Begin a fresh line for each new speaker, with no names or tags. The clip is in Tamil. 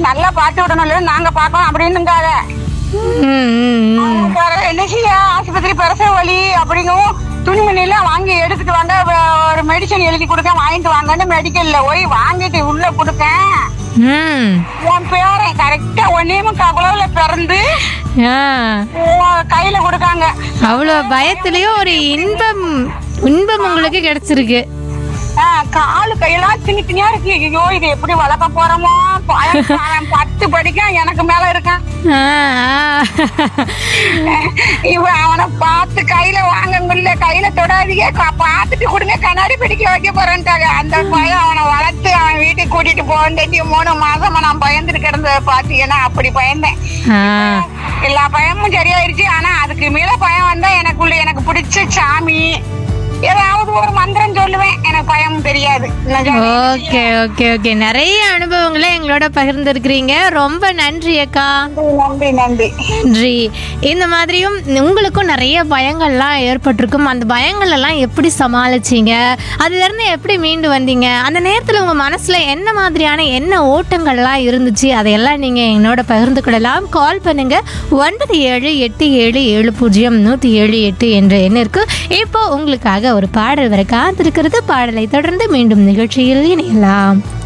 நல்லா பார்த்து விடணும்ல நாங்க பாக்கோம் அப்படின்னுங்காத
ம், ம், ம்.
வேற என்ன செய்ய ஆஸ்பத்திரி பிரசவ வலி அப்படிங்கவும் துணிமணி எல்லாம் வாங்கி எடுத்துட்டு வாங்க வ- ஒரு மெடிசன் எழுதி கொடுக்க வாங்கிட்டு வாங்கன்னு மெடிக்கல்ல போய் வாங்கிட்டு உள்ள கொடுத்தேன்
ம்.
என் பேரன் கரெக்டா ஒன்னே முக்கால் குளவுல பிறந்து
ஆ.
உன் கையில கொடுக்காங்க
அவ்வளோ பயத்துலயும் ஒரு இன்பம் இன்பம் உங்களுக்கு கிடைச்சிருக்கு
ஆ, காலு கையெல்லாம் திணி திணியா இருக்கு ஐயோ இது எப்படி வளர்க்க போறோமோ பயம், அவன் பத்து படிக்க எனக்கு மேல இருக்கான்
ஆ, ஆ.
இவன் அவனை பார்த்து கையில வாங்க முடியல கையில தொடாதீங்க கா- பார்த்துட்டு கொடுங்க கண்ணாடி பிடிக்க வைக்க போறேன்ட்டாங்க அந்த பையன் அவனை வளர்த்து அவன் வீட்டுக்கு கூட்டிட்டு போகண்டி மூணு மாசமா நான் பயந்துட்டு கிடந்த பாத்தீங்கன்னா அப்படி பயந்தேன்
ஆ.
எல்லா பயமும் சரியாயிருச்சு ஆனா அதுக்கு மேல பயம் வந்தா எனக்குள்ள எனக்கு பிடிச்ச சாமி ஏதாவது ஒரு மந்திரம் சொல்லுவேன் எனக்கு பயம் தெரியாது நான் சொல்லுவேன்.
ஓகே ஓகே ஓகே நிறைய அனுபவங்களை எங்களோட பகிர்ந்துருக்கிறீங்க ரொம்ப நன்றி அக்கா
நன்றி நன்றி
நன்றி இந்த மாதிரியும் உங்களுக்கும் நிறைய பயங்கள்லாம் ஏற்பட்டிருக்கும் அந்த பயங்கள் எல்லாம் எப்படி சமாளிச்சீங்க அதுலேருந்து எப்படி மீண்டு வந்தீங்க அந்த நேரத்தில் உங்கள் மனசில் என்ன மாதிரியான என்ன ஓட்டங்கள்லாம் இருந்துச்சு அதையெல்லாம் நீங்கள் என்னோட பகிர்ந்துக்கிடலாம் கால் பண்ணுங்க ஒன்பது ஏழு எட்டு ஏழு ஏழு பூஜ்ஜியம் நூற்றி ஏழு எட்டு என்ற எண்ணிற்கு இப்போ உங்களுக்காக ஒரு பாடல் வர காத்திருக்கிறது பாடலை தொடர்ந்து மீண்டும் நிகழ்ச்சியில் இணையலாம்